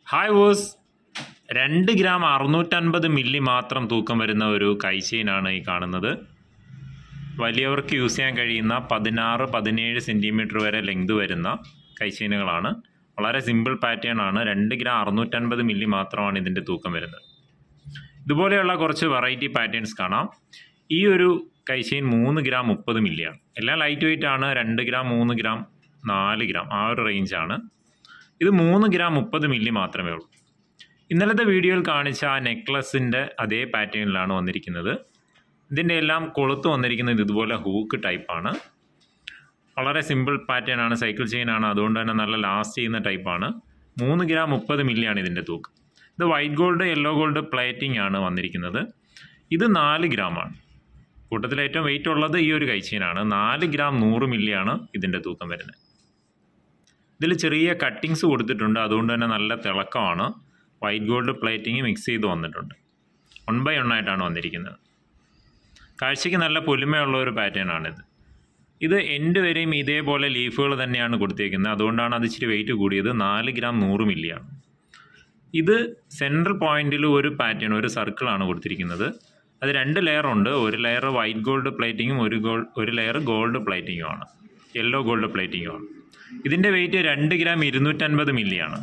hi വോസ് രണ്ട് gram അറുന്നൂറ്റൻപത് മില്ലി മാത്രം തൂക്കം വരുന്ന ഒരു കൈച്ചെയിനാണ് ഈ കാണുന്നത് വലിയവർക്ക് യൂസ് ചെയ്യാൻ കഴിയുന്ന പതിനാറ് പതിനേഴ് സെൻറ്റിമീറ്റർ വരെ ലെങ്ത് വരുന്ന കൈച്ചെയിനുകളാണ് വളരെ സിമ്പിൾ പാറ്റേൺ ആണ് രണ്ട് ഗ്രാം അറുന്നൂറ്റൻപത് മില്ലി മാത്രമാണ് ഇതിൻ്റെ തൂക്കം വരുന്നത് ഇതുപോലെയുള്ള കുറച്ച് വെറൈറ്റി പാറ്റേൺസ് കാണാം ഈ ഒരു കൈച്ചെയിൻ മൂന്ന് ഗ്രാം മുപ്പത് മില്ലിയാണ് എല്ലാം ലൈറ്റ് വെയിറ്റ് ആണ് രണ്ട് ഗ്രാം മൂന്ന് ഗ്രാം നാല് ഗ്രാം ആ ഒരു റേഞ്ചാണ് ഇത് മൂന്ന് ഗ്രാം മുപ്പത് മില്ലി മാത്രമേ ഉള്ളൂ ഇന്നലത്തെ വീഡിയോയിൽ കാണിച്ച ആ നെക്ലസിൻ്റെ അതേ പാറ്റേണിലാണ് വന്നിരിക്കുന്നത് ഇതിൻ്റെ എല്ലാം കൊളുത്ത് വന്നിരിക്കുന്നത് ഇതുപോലെ ഹൂക്ക് ടൈപ്പാണ് വളരെ സിമ്പിൾ പാറ്റേൺ ആണ് സൈക്കിൾ ചെയിൻ ആണ് അതുകൊണ്ട് തന്നെ നല്ല ലാസ്റ്റ് ചെയ്യുന്ന ടൈപ്പാണ് മൂന്ന് ഗ്രാം മുപ്പത് മില്ലിയാണ് ഇതിൻ്റെ തൂക്കം ഇത് white gold yellow gold plating ആണ് വന്നിരിക്കുന്നത് ഇത് നാല് ഗ്രാമാണ് കൂട്ടത്തിൽ ഏറ്റവും വെയിറ്റ് ഉള്ളത് ഈ ഒരു കൈച്ചെയിനാണ് നാല് ഗ്രാം നൂറ് മില്ലിയാണ് ഇതിൻ്റെ തൂക്കം വരുന്നത് ഇതിൽ ചെറിയ കട്ടിങ്സ് കൊടുത്തിട്ടുണ്ട് അതുകൊണ്ട് തന്നെ നല്ല തിളക്കമാണ് വൈറ്റ് ഗോൾഡ് പ്ലേറ്റിംഗ് മിക്സ് ചെയ്ത് വന്നിട്ടുണ്ട് വൺ ബൈ വൺ ആയിട്ടാണ് വന്നിരിക്കുന്നത് കാഴ്ചയ്ക്ക് നല്ല പൊലിമയുള്ള ഒരു പാറ്റേൺ ആണിത് ഇത് എൻഡ് വരെയും ഇതേപോലെ ലീഫുകൾ തന്നെയാണ് കൊടുത്തേക്കുന്നത് അതുകൊണ്ടാണ് അത് ഇച്ചിരി വെയിറ്റ് കൂടിയത് നാല് ഗ്രാം നൂറ് മില്ലിയാണ് ഇത് സെൻട്രൽ പോയിന്റിൽ ഒരു പാറ്റേൺ ഒരു സർക്കിളാണ് കൊടുത്തിരിക്കുന്നത് അത് രണ്ട് ലെയർ ഉണ്ട് ഒരു ലെയർ വൈറ്റ് ഗോൾഡ് പ്ലേറ്റിങ്ങും ഒരു ഗോൾഡ് ഒരു ലെയർ ഗോൾഡ് പ്ലേറ്റിങ്ങും ആണ് യെല്ലോ ഗോൾഡ് പ്ലേറ്റിങ്ങും ആണ് ഇതിൻ്റെ വെയിറ്റ് രണ്ട് ഗ്രാം ഇരുന്നൂറ്റൻപത് മില്ലിയാണ്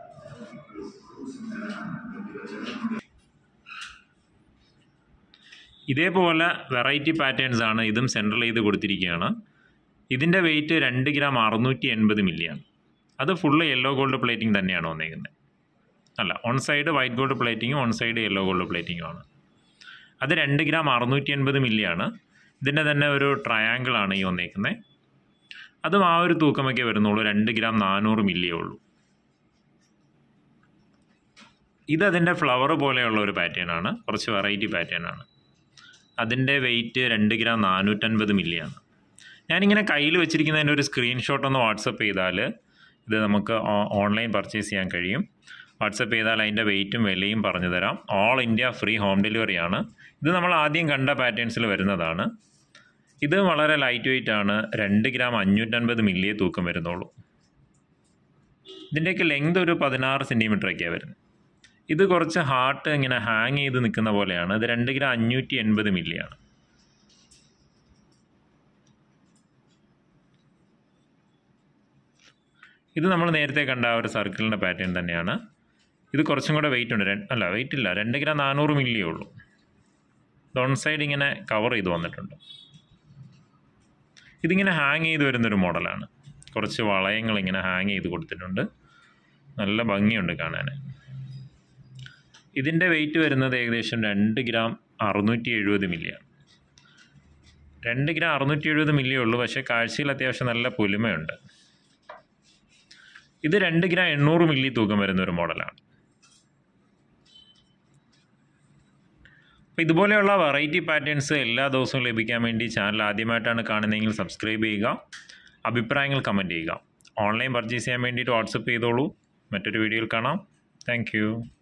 ഇതേപോലെ വെറൈറ്റി പാറ്റേൺസ് ആണ് ഇതും സെൻട്രൽ ചെയ്ത് കൊടുത്തിരിക്കുകയാണ് ഇതിൻ്റെ വെയിറ്റ് രണ്ട് ഗ്രാം അറുന്നൂറ്റി എൺപത് മില്ലിയാണ് അത് ഫുള്ള് യെല്ലോ ഗോൾഡ് പ്ലേറ്റിംഗ് തന്നെയാണ് വന്നേക്കുന്നത് അല്ല ഓൺ സൈഡ് വൈറ്റ് ഗോൾഡ് പ്ലേറ്റിങ്ങും ഓൺ സൈഡ് യെല്ലോ ഗോൾഡ് പ്ലേറ്റിങ്ങും ആണ് അത് രണ്ട് ഗ്രാം അറുന്നൂറ്റി എൺപത് മില്ലിയാണ് ഇതിൻ്റെ തന്നെ ഒരു ട്രയാങ്കിളാണ് ഈ വന്നേക്കുന്നത് അതും ആ ഒരു തൂക്കമൊക്കെ വരുന്നുള്ളൂ രണ്ട് ഗ്രാം നാനൂറ് മില്ലിയേ ഉള്ളൂ ഇത് അതിൻ്റെ ഫ്ലവർ പോലെയുള്ള ഒരു പാറ്റേൺ ആണ് കുറച്ച് വെറൈറ്റി പാറ്റേൺ ആണ് അതിൻ്റെ വെയിറ്റ് രണ്ട് ഗ്രാം നാനൂറ്റൻപത് മില്ലിയാണ് ഞാനിങ്ങനെ കയ്യിൽ വെച്ചിരിക്കുന്നതിൻ്റെ ഒരു സ്ക്രീൻഷോട്ട് ഒന്ന് വാട്സപ്പ് ചെയ്താൽ ഇത് നമുക്ക് ഓൺലൈൻ പർച്ചേസ് ചെയ്യാൻ കഴിയും വാട്സപ്പ് ചെയ്താൽ അതിൻ്റെ വെയിറ്റും വിലയും പറഞ്ഞു തരാം all India free home delivery ആണ് ഇത് നമ്മൾ ആദ്യം കണ്ട പാറ്റേൺസിൽ വരുന്നതാണ് ഇത് വളരെ ലൈറ്റ് വെയിറ്റ് ആണ് രണ്ട് ഗ്രാം അഞ്ഞൂറ്റൻപത് മില്ലിയെ തൂക്കം വരുന്നുള്ളൂ ഇതിൻ്റെയൊക്കെ ലെങ്ത് ഒരു പതിനാറ് സെൻറ്റിമീറ്ററൊക്കെയാണ് വരുന്നത് ഇത് കുറച്ച് ഹാർട്ട് ഇങ്ങനെ ഹാങ് ചെയ്ത് നിൽക്കുന്ന പോലെയാണ് ഇത് രണ്ട് ഗ്രാം അഞ്ഞൂറ്റി എൺപത് മില്ലിയാണ് ഇത് നമ്മൾ നേരത്തെ കണ്ട ആ ഒരു സർക്കിളിൻ്റെ പാറ്റേൺ തന്നെയാണ് ഇത് കുറച്ചും കൂടെ വെയിറ്റ് ഉണ്ട് രണ്ട് അല്ല വെയിറ്റ് ഇല്ല രണ്ട് ഗ്രാം നാനൂറ് മില്ലിയേ ഉള്ളൂ ഡോൺ സൈഡ് ഇങ്ങനെ കവർ ചെയ്ത് വന്നിട്ടുണ്ട് ഇതിങ്ങനെ ഹാങ് ചെയ്ത് വരുന്നൊരു മോഡലാണ് കുറച്ച് വളയങ്ങൾ ഇങ്ങനെ ഹാങ് ചെയ്ത് കൊടുത്തിട്ടുണ്ട് നല്ല ഭംഗിയുണ്ട് കാണാൻ ഇതിൻ്റെ വെയിറ്റ് വരുന്നത് ഏകദേശം രണ്ട് ഗ്രാം അറുന്നൂറ്റി എഴുപത് മില്ലിയാണ് രണ്ട് ഗ്രാം അറുന്നൂറ്റി എഴുപത് മില്ലിയേ ഉള്ളൂ പക്ഷേ കാഴ്ചയിൽ അത്യാവശ്യം നല്ല പൊലിമയുണ്ട് ഇത് രണ്ട് ഗ്രാം എണ്ണൂറ് മില്ലി തൂക്കം വരുന്ന ഒരു മോഡലാണ് അപ്പോൾ ഇതുപോലെയുള്ള വെറൈറ്റി പാറ്റേൺസ് എല്ലാ ദിവസവും ലഭിക്കാൻ വേണ്ടി ചാനൽ ആദ്യമായിട്ടാണ് കാണുന്നതെങ്കിൽ സബ്സ്ക്രൈബ് ചെയ്യുക അഭിപ്രായങ്ങൾ കമൻറ്റ് ചെയ്യുക ഓൺലൈൻ പർച്ചേസ് ചെയ്യാൻ വേണ്ടിയിട്ട് വാട്സപ്പ് ചെയ്തോളൂ മറ്റൊരു വീഡിയോയിൽ കാണാം താങ്ക്